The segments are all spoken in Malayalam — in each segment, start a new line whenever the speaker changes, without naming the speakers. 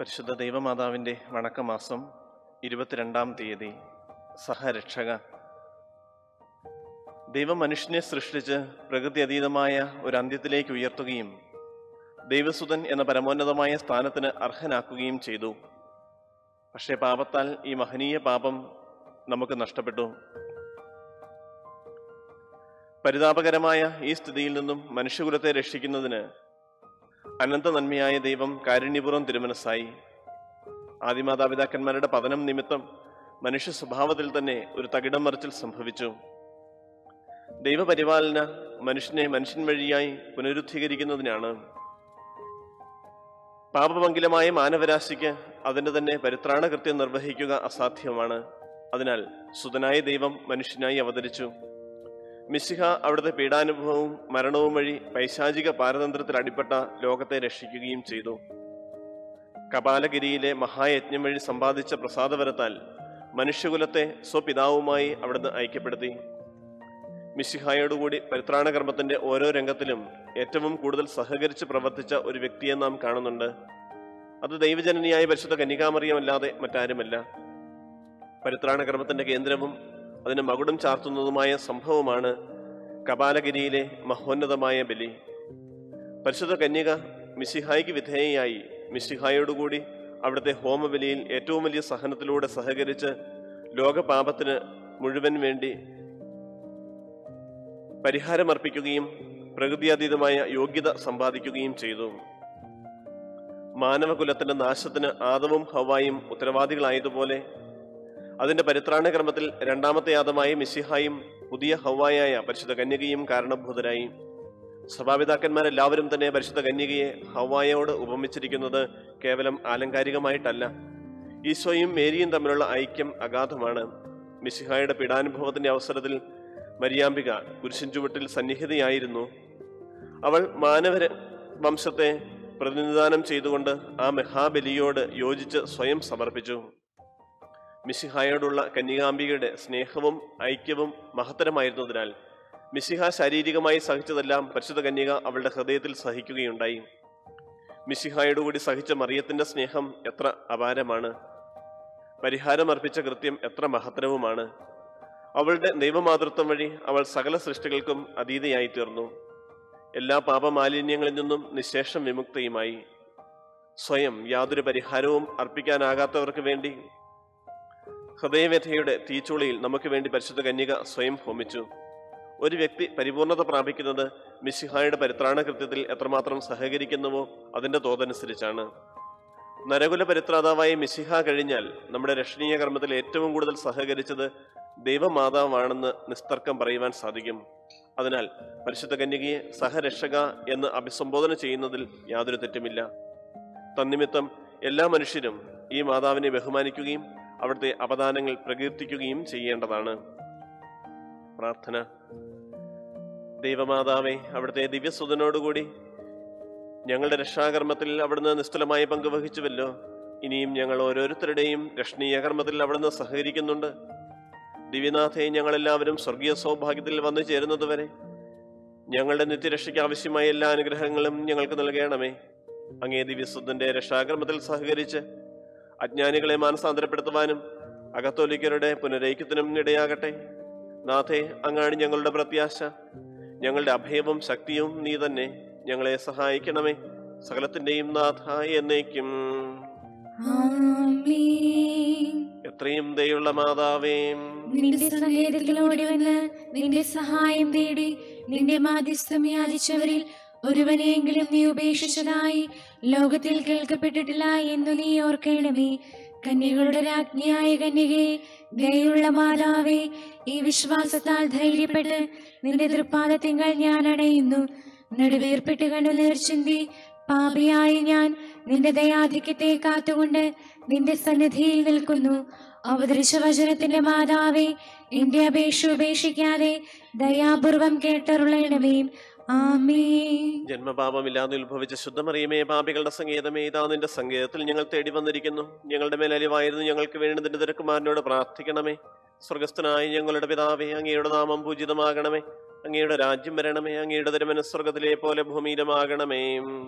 പരിശുദ്ധ ദൈവമാതാവിൻ്റെ വണക്കമാസം ഇരുപത്തിരണ്ടാം തീയതി സഹരക്ഷക ദൈവം മനുഷ്യനെ സൃഷ്ടിച്ച് പ്രകൃതി അതീതമായ ഒരു അന്ത്യത്തിലേക്ക് ഉയർത്തുകയും ദൈവസുതൻ എന്ന പരമോന്നതമായ സ്ഥാനത്തിന് അർഹനാക്കുകയും ചെയ്തു പക്ഷേ പാപത്താൽ ഈ മഹനീയ പാപം നമുക്ക് നഷ്ടപ്പെട്ടു പരിതാപകരമായ ഈ സ്ഥിതിയിൽ നിന്നും മനുഷ്യകുലത്തെ രക്ഷിക്കുന്നതിന് അനന്ത നന്മയായ ദൈവം കാരുണ്യപൂർവ്വം തിരുമനസ്സായി ആദിമാതാപിതാക്കന്മാരുടെ പതനം നിമിത്തം മനുഷ്യ സ്വഭാവത്തിൽ തന്നെ ഒരു തകിടം മറിച്ചിൽ സംഭവിച്ചു ദൈവപരിപാലന മനുഷ്യനെ മനുഷ്യൻ വഴിയായി പുനരുദ്ധീകരിക്കുന്നതിനാണ് പാപമംഗലമായ മാനവരാശിക്ക് അതിന്റെ തന്നെ പരിത്രാണ കൃത്യം നിർവഹിക്കുക അസാധ്യമാണ് അതിനാൽ സുതനായ ദൈവം മനുഷ്യനായി അവതരിച്ചു മിശിഹ അവിടുത്തെ പീഡാനുഭവവും മരണവും വഴി പൈശാചിക പാരതന്ത്രത്തിൽ അടിപ്പെട്ട ലോകത്തെ രക്ഷിക്കുകയും ചെയ്തു കപാലഗിരിയിലെ മഹായജ്ഞം വഴി സമ്പാദിച്ച പ്രസാദവരത്താൽ മനുഷ്യകുലത്തെ സ്വപിതാവുമായി അവിടുന്ന് ഐക്യപ്പെടുത്തി മിശിഹായോടുകൂടി പരിത്രാണകർമ്മത്തിന്റെ ഓരോ രംഗത്തിലും ഏറ്റവും കൂടുതൽ സഹകരിച്ച് പ്രവർത്തിച്ച ഒരു വ്യക്തിയെ നാം കാണുന്നുണ്ട് അത് ദൈവജനനിയായ പരിശുദ്ധ കന്യകാമറിയമല്ലാതെ മറ്റാരുമല്ല പരിത്രാണകർമ്മത്തിന്റെ കേന്ദ്രവും അതിന് മകുടം ചാർത്തുന്നതുമായ സംഭവമാണ് കപാലഗിരിയിലെ മഹോന്നതമായ ബലി പരിശുദ്ധ കന്യക മിശിഹായിക്ക് വിധേയയായി മിശിഹായോടുകൂടി അവിടുത്തെ ഹോമബലിയിൽ ഏറ്റവും വലിയ സഹനത്തിലൂടെ സഹകരിച്ച് ലോകപാപത്തിന് മുഴുവൻ വേണ്ടി പരിഹാരമർപ്പിക്കുകയും പ്രകൃതിയതീതമായ യോഗ്യത സമ്പാദിക്കുകയും ചെയ്തു മാനവകുലത്തിന്റെ നാശത്തിന് ആദവും ഹവായും ഉത്തരവാദികളായതുപോലെ അതിന്റെ പരിത്രാണക്രമത്തിൽ രണ്ടാമത്തെ ആദമായ മിസിഹായും പുതിയ ഹവായായ പരിശുദ്ധ കന്യകയും കാരണഭൂതരായി സഭാപിതാക്കന്മാരെല്ലാവരും തന്നെ പരിശുദ്ധ കന്യകയെ ഹവായോട് ഉപമിച്ചിരിക്കുന്നത് കേവലം ആലങ്കാരികമായിട്ടല്ല ഈശോയും മേരിയും തമ്മിലുള്ള ഐക്യം അഗാധമാണ് മിസിഹായുടെ പീഡാനുഭവത്തിന്റെ അവസരത്തിൽ മരിയാമ്പിക കുരിശിൻ ചുവട്ടിൽ സന്നിഹിതയായിരുന്നു അവൾ മാനവര വംശത്തെ പ്രതിനിധാനം ചെയ്തുകൊണ്ട് ആ മഹാബലിയോട് യോജിച്ച് സ്വയം സമർപ്പിച്ചു മിസിഹായോടുള്ള കന്യകാംബികയുടെ സ്നേഹവും ഐക്യവും മഹത്തരമായിരുന്നതിനാൽ മിസിഹ ശാരീരികമായി സഹിച്ചതെല്ലാം പരിശുദ്ധ കന്യക അവളുടെ ഹൃദയത്തിൽ സഹിക്കുകയുണ്ടായി മിസിഹായോടുകൂടി സഹിച്ച മറിയത്തിന്റെ സ്നേഹം എത്ര അപാരമാണ് പരിഹാരം അർപ്പിച്ച കൃത്യം എത്ര മഹത്തരവുമാണ് അവളുടെ ദൈവമാതൃത്വം വഴി അവൾ സകല സൃഷ്ടികൾക്കും അതീതയായി തീർന്നു എല്ലാ പാപമാലിന്യങ്ങളിൽ നിന്നും നിശേഷം വിമുക്തയുമായി സ്വയം യാതൊരു പരിഹാരവും അർപ്പിക്കാനാകാത്തവർക്ക് വേണ്ടി ഹൃദയവ്യഥയുടെ തീച്ചുളിയിൽ നമുക്ക് വേണ്ടി പരിശുദ്ധ കന്യക സ്വയം ഹോമിച്ചു ഒരു വ്യക്തി പരിപൂർണത പ്രാപിക്കുന്നത് മിശിഹായുടെ പരിത്രാണ കൃത്യത്തിൽ എത്രമാത്രം സഹകരിക്കുന്നുവോ അതിന്റെ തോതനുസരിച്ചാണ് നരകുല പരിത്രാതാവായ മിശിഹ കഴിഞ്ഞാൽ നമ്മുടെ രക്ഷണീയ കർമ്മത്തിൽ ഏറ്റവും കൂടുതൽ സഹകരിച്ചത് ദൈവമാതാവാണെന്ന് നിസ്തർക്കം പറയുവാൻ സാധിക്കും അതിനാൽ പരിശുദ്ധ കന്യകയെ സഹരക്ഷക എന്ന് അഭിസംബോധന ചെയ്യുന്നതിൽ യാതൊരു തെറ്റുമില്ല തന്നിമിത്തം എല്ലാ മനുഷ്യരും ഈ മാതാവിനെ ബഹുമാനിക്കുകയും അവിടുത്തെ അവദാനങ്ങൾ പ്രകീർത്തിക്കുകയും ചെയ്യേണ്ടതാണ് പ്രാർത്ഥന ദൈവമാതാവെ അവിടുത്തെ ദിവ്യസുതനോടുകൂടി ഞങ്ങളുടെ രക്ഷാകർമ്മത്തിൽ അവിടുന്ന് നിസ്തുലമായി പങ്കുവഹിച്ചുവല്ലോ ഇനിയും ഞങ്ങൾ ഓരോരുത്തരുടെയും രക്ഷണീയ കർമ്മത്തിൽ അവിടുന്ന് സഹകരിക്കുന്നുണ്ട് ദിവ്യനാഥെ ഞങ്ങളെല്ലാവരും സ്വർഗീയ സൗഭാഗ്യത്തിൽ വന്നു ചേരുന്നതുവരെ ഞങ്ങളുടെ നിത്യരക്ഷയ്ക്ക് ആവശ്യമായ എല്ലാ അനുഗ്രഹങ്ങളും ഞങ്ങൾക്ക് നൽകണമേ അങ്ങേ ദിവ്യസുദ്ധന്റെ രക്ഷാകർമ്മത്തിൽ സഹകരിച്ച് അജ്ഞാനികളെ മാനസാന്തരപ്പെടുത്തുവാനും അകത്തോലിക്കരുടെ പുനരൈക്യത്തിനും ഇടയാകട്ടെ നാഥേ അങ്ങാണ് ഞങ്ങളുടെ പ്രത്യാശ ഞങ്ങളുടെ അഭയവും ശക്തിയും നീ തന്നെ ഞങ്ങളെ സഹായിക്കണമേ സകലത്തിന്റെയും നാഥ എന്നേക്കും
ആമേൻ.
എത്രയും ദയുള്ള മാതാവേ
നിന്റെ സങ്കേതത്തിലോടി വന്ന് നിന്റെ സഹായം തേടി നിന്റെ മാധ്യസ്ഥം യാചിച്ചവരിൽ ഒരുവനെയെങ്കിലും നീ ഉപേക്ഷിച്ചതായി ലോകത്തിൽ കേൾക്കപ്പെട്ടിട്ടില്ല എന്നു നീ ഓർക്കണമേ കന്യകളുടെ രാജ്ഞിയായ കന്യകെ ദയുള്ള മാതാവേ ഈ വിശ്വാസത്താൽ ധൈര്യപ്പെട്ട് നിന്റെ തൃപ്പാദത്തിങ്കൾ ഞാൻ അടയുന്നു നെടുവേർപ്പെട്ട് കണ്ടു നേർച്ചിന്തി പാപിയായി ഞാൻ നിന്റെ ദയാധിക്യത്തെ കാത്തുകൊണ്ട് നിന്റെ സന്നിധിയിൽ നിൽക്കുന്നു അവതരിച്ച വചനത്തിന്റെ മാതാവേ എന്റെ അപേക്ഷ ഉപേക്ഷിക്കാതെ ദയാപൂർവം കേട്ടറുള്ളണമേ ആമേ
ജന്മപാപമില്ലാതെ ഉത്ഭവിച്ച ശുദ്ധമറിയമേ പാപികളുടെ സങ്കേതമേ ഇതാ നിന്റെ സങ്കേതത്തിൽ ഞങ്ങൾ തേടി വന്നിരിക്കുന്നു ഞങ്ങളുടെ മേൽ അലിവായിരുന്നു ഞങ്ങൾക്ക് വേണ്ടി നിന്റെ തിരക്കുമാരനോട് പ്രാർത്ഥിക്കണമേ സ്വർഗസ്ഥനായ ഞങ്ങളുടെ പിതാവേ അങ്ങയുടെ നാമം പൂജിതമാകണമേ അങ്ങയുടെ രാജ്യം വരണമേ അങ്ങയുടെ തിരുമന സ്വർഗത്തിലെ പോലെ ഭൂമിയിലുമാകണമേ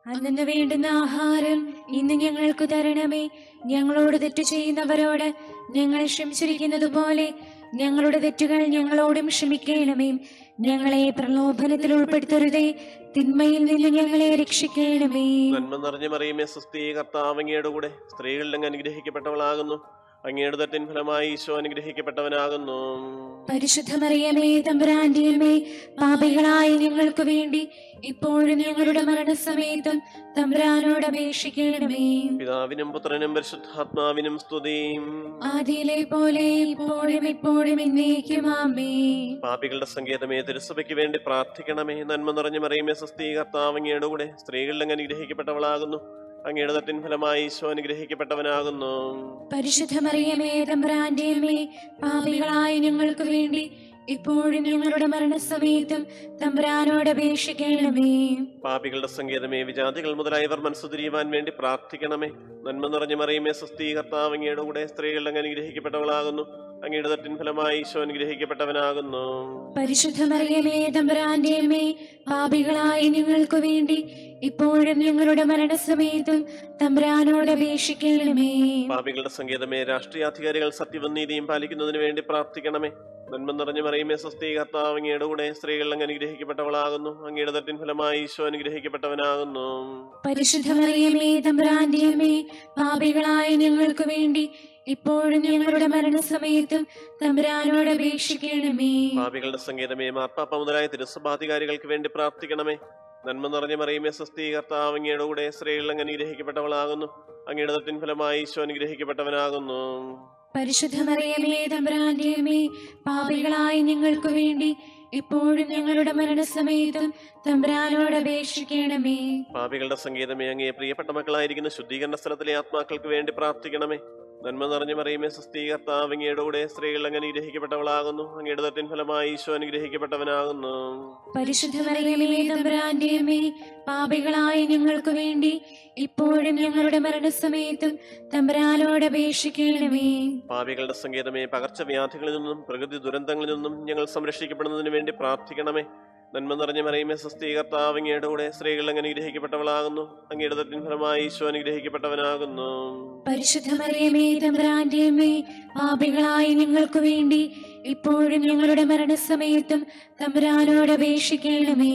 അന്നു വേണ്ടുന്ന ആഹാരം ഇന്ന് ഞങ്ങൾക്ക് തരണമേ ഞങ്ങളോട് തെറ്റ് ചെയ്യുന്നവരോട് ഞങ്ങൾ ക്ഷമിച്ചിരിക്കുന്നത് പോലെ ഞങ്ങളുടെ തെറ്റുകൾ ഞങ്ങളോടും ക്ഷമിക്കണമേ ഞങ്ങളെ പ്രലോഭനത്തിൽ ഉൾപ്പെടുത്തരുതേ തിന്മയിൽ നിന്ന് ഞങ്ങളെ രക്ഷിക്കണമേ
നന്മ നിറഞ്ഞ മറിയമേ സുസ്ഥി കർത്താവ് അങ്ങയുടെ കൂടെ സ്ത്രീകളിൽ അങ്ങ് അനുഗ്രഹിക്കപ്പെട്ടവളാകുന്നു അങ്ങയുടെ തട്ടിൻ ഫലമായി ഈശോ അനുഗ്രഹിക്കപ്പെട്ടവനാകുന്നു
പരിശുദ്ധമറിയമേ തമ്പുരാന്റെ അമ്മേ പാപികളായ ഞങ്ങൾക്ക് വേണ്ടി ഇപ്പോഴും ഞങ്ങളുടെ മരണസമയത്തും തമ്പുരാനോട് അപേക്ഷിക്കണമേ
പിതാവിനും പുത്രനും പരിശുദ്ധാത്മാവിനും സ്തുതിയും
ആദിയിലെ പോലെ ഇപ്പോഴും ഇപ്പോഴും എന്നേക്കും ആമേ
പാപികളുടെ സങ്കേതമേ തിരുസഭയ്ക്ക് വേണ്ടി പ്രാർത്ഥിക്കണമേ നന്മ നിറഞ്ഞ മറിയമേ സുസ്ഥി കർത്താവ് അങ്ങയുടെ കൂടെ സ്ത്രീകളിൽ അങ്ങ് അനുഗ്രഹിക്കപ്പെട്ടവളാകുന്നു അങ്ങയുടെ തട്ടിൻ ഫലമായി ഈശോ അനുഗ്രഹിക്കപ്പെട്ടവനാകുന്നു
പരിശുദ്ധമറിയമേ തമ്പുരാന്റെ അമ്മേ പാപികളായ ഞങ്ങൾക്ക് വേണ്ടി ഇപ്പോഴും ഞങ്ങളുടെ മരണസമയത്തും തമ്പുരാനോട് അപേക്ഷിക്കണമേ
പാപികളുടെ സങ്കേതമേ വിജാതികൾ മുതലായവർ മനസ്സുതിരിയുവാൻ വേണ്ടി പ്രാർത്ഥിക്കണമേ നന്മ നിറഞ്ഞ മറിയമേ സുസ്ഥി കർത്താവ് അങ്ങയുടെ കൂടെ സ്ത്രീകളിൽ അങ്ങ് അനുഗ്രഹിക്കപ്പെട്ടവളാകുന്നു അങ്ങയുടെ തട്ടിൻ ഫലമായി ഈശോ അനുഗ്രഹിക്കപ്പെട്ടവനാകുന്നു
പരിശുദ്ധമറിയമേ തമ്പുരാന്റെ അമ്മേ പാപികളായ ഞങ്ങൾക്ക് വേണ്ടി ഇപ്പോഴും ഞങ്ങളുടെ മരണസമയത്തും തമ്പുരാനോട് അപേക്ഷിക്കണമേ
പാപികളുടെ സങ്കേതമേ രാഷ്ട്രീയാധികാരികൾ സത്യവും നീതിയും പാലിക്കുന്നതിന് വേണ്ടി പ്രാർത്ഥിക്കണമേ നന്മ നിറഞ്ഞ മറിയമേ സ്വസ്തി കർത്താവ് അങ്ങയുടെ കൂടെ സ്ത്രീകൾ അങ്ങ് അനുഗ്രഹിക്കപ്പെട്ടവളാകുന്നു അങ്ങയുടെ തട്ടിൻ ഫലമായി ഈശോ അനുഗ്രഹിക്കപ്പെട്ടവനാകുന്നു
പരിശുദ്ധമറിയമേ തമ്പുരാന്റെ അമ്മേ പാപികളായ ഞങ്ങൾക്ക് വേണ്ടി ഇപ്പോഴും ഞങ്ങളുടെ മരണസമയത്തും തമ്പുരാനോട് അപേക്ഷിക്കണമേ
പാപികളുടെ സങ്കേതമേ മാർപ്പാപ്പ മുതലായ തിരുസഭാധികാരികൾക്ക് വേണ്ടി പ്രാർത്ഥിക്കണമേ നന്മ നിറഞ്ഞ മറിയമേ സ്വസ്തി കർത്താവ് അങ്ങയുടെ കൂടെ സ്ത്രീകൾ അങ്ങ് അനുഗ്രഹിക്കപ്പെട്ടവളാകുന്നു അങ്ങയുടെ തട്ടിൻ ഫലമായി ഈശോ അനുഗ്രഹിക്കപ്പെട്ടവനാകുന്നു
പരിശുദ്ധമറിയമേ തമ്പുരാന്റെ അമ്മേ പാപികളായ ഞങ്ങൾക്ക് വേണ്ടി ഇപ്പോഴും ഞങ്ങളുടെ മരണസമയത്തും തമ്പുരാനോട് അപേക്ഷിക്കണമേ
പാപികളുടെ സംഗീതമേ അങ്ങേ പ്രിയപ്പെട്ട മക്കളായിരിക്കുന്ന ശുദ്ധീകരണ സ്ഥലത്തിലെ ആത്മാക്കൾക്ക് വേണ്ടി പ്രാർത്ഥിക്കണമേ നന്മ നിറഞ്ഞ മറിയമേ സ്വസ്ഥീകർത്താവ് അങ്ങയുടെ കൂടെ സ്ത്രീകൾ അങ്ങ് അനുഗ്രഹിക്കപ്പെട്ടവളാകുന്നു അങ്ങയുടെ തട്ടിൻ ഫലമായി ഈശോ അനുഗ്രഹിക്കപ്പെട്ടവനാകുന്നു
പരിശുദ്ധമറിയമേ തമ്പുരാന്റെ അമ്മേ പാപികളായ ഞങ്ങൾക്ക് വേണ്ടി ഇപ്പോഴും ഞങ്ങളുടെ മരണസമയത്തും തമ്പുരാനോട് അപേക്ഷിക്കണമേ
പാപികളുടെ സംഗീതമേ പകർച്ചവ്യാധികളിൽ നിന്നും പ്രകൃതി ദുരന്തങ്ങളിൽ നിന്നും ഞങ്ങൾ സംരക്ഷിക്കപ്പെടുന്നതിന് വേണ്ടി പ്രാർത്ഥിക്കണമേ നന്മ നിറഞ്ഞ മറിയമേ സ്വസ്ഥീകർത്താവ് അങ്ങയുടെ കൂടെ സ്ത്രീകൾ അങ്ങ് അനുഗ്രഹിക്കപ്പെട്ടവളാകുന്നു അങ്ങയുടെ തട്ടിൻ ഫലമായി ഈശോ അനുഗ്രഹിക്കപ്പെട്ടവനാകുന്നു
പരിശുദ്ധമറിയമേ തമ്പുരാന്റെ അമ്മേ പാപികളായ ഞങ്ങൾക്ക് വേണ്ടി ഇപ്പോഴും ഞങ്ങളുടെ മരണസമയത്തും തമ്പുരാനോട് അപേക്ഷിക്കണമേ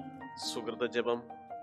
സുഹൃത ജപം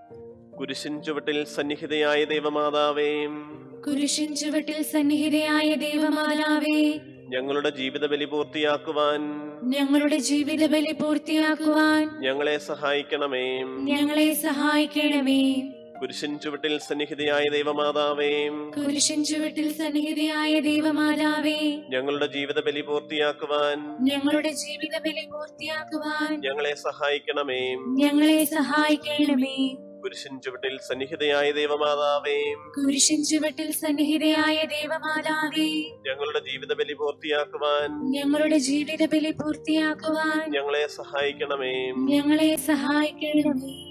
കുരിശിൻ ചുവട്ടിൽ സന്നിഹിതയായ ദൈവമാതാവേ
കുരിശിൻ ചുവട്ടിൽ സന്നിഹിതയായ ദൈവമാതാവേ
ഞങ്ങളുടെ ജീവിത ബലി പൂർത്തിയാക്കുവാൻ
ഞങ്ങളുടെ ജീവിത ബലി പൂർത്തിയാക്കുവാൻ
ഞങ്ങളെ സഹായിക്കണമേ
ഞങ്ങളെ സഹായിക്കണമേ
കുരിശിൻ ചുവട്ടിൽ സന്നിഹിതയായ ദൈവമാതാവേ
കുരിശിൻ ചുവട്ടിൽ സന്നിഹിതയായ ദൈവമാതാവേ
ഞങ്ങളുടെ ജീവിത ബലി പൂർത്തിയാക്കുവാൻ
ഞങ്ങളുടെ ജീവിത ബലി പൂർത്തിയാക്കുവാൻ
ഞങ്ങളെ സഹായിക്കണമേ
ഞങ്ങളെ സഹായിക്കണമേ
കുരിശിൻ ചുവട്ടിൽ സന്നിഹിതയായ ദൈവമാതാവേ
കുരിശിൻ ചുവട്ടിൽ സന്നിഹിതയായ ദൈവമാതാവേ
ഞങ്ങളുടെ ജീവിത ബലി പൂർത്തിയാക്കുവാൻ
ഞങ്ങളുടെ ജീവിത ബലി പൂർത്തിയാക്കുവാൻ
ഞങ്ങളെ സഹായിക്കണമേ
ഞങ്ങളെ സഹായിക്കണമേ